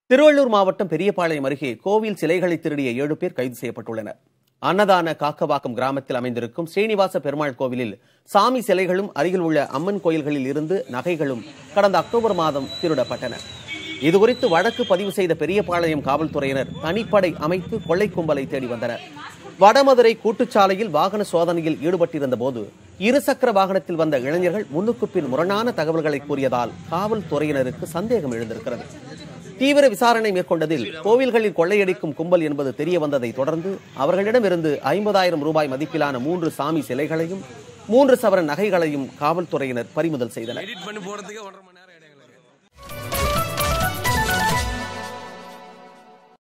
திருவள்ளூர் மாவட்டம் பெரியபாளையம் அருகே கோவில் சிலைகளை திருடிய ஏழு பேர் கைது செய்யப்பட்டுள்ளனர் அன்னதான காக்கவாக்கம் கிராமத்தில் அமைந்திருக்கும் ஸ்ரீனிவாச பெருமாள் கோவிலில் சாமி சிலைகளும் அருகில் உள்ள அம்மன் கோயில்களில் இருந்து நகைகளும் கடந்த அக்டோபர் மாதம் திருடப்பட்டன இதுகுறித்து வழக்கு பதிவு செய்த பெரியபாளையம் காவல்துறையினர் தனிப்படை அமைத்து கொள்ளை கும்பலை தேடி வந்தனர் வடமதுரை கூட்டுச்சாலையில் வாகன சோதனையில் ஈடுபட்டிருந்த போது இருசக்கர வாகனத்தில் வந்த இளைஞர்கள் முன்னுக்கு பின் முரணான தகவல்களை கூறியதால் காவல்துறையினருக்கு சந்தேகம் எழுந்திருக்கிறது தீவிர விசாரணை மேற்கொண்டதில் கோவில்களில் கொள்ளையடிக்கும் கும்பல் என்பது தெரிய வந்ததை தொடர்ந்து அவர்களிடமிருந்து ஐம்பதாயிரம் ரூபாய் மதிப்பிலான மூன்று சாமி சிலைகளையும் மூன்று சவரன் நகைகளையும் காவல்துறையினர் பறிமுதல் செய்தனர் எடிட் பண்ணி போறதுக்கே ஒன்றரை மணி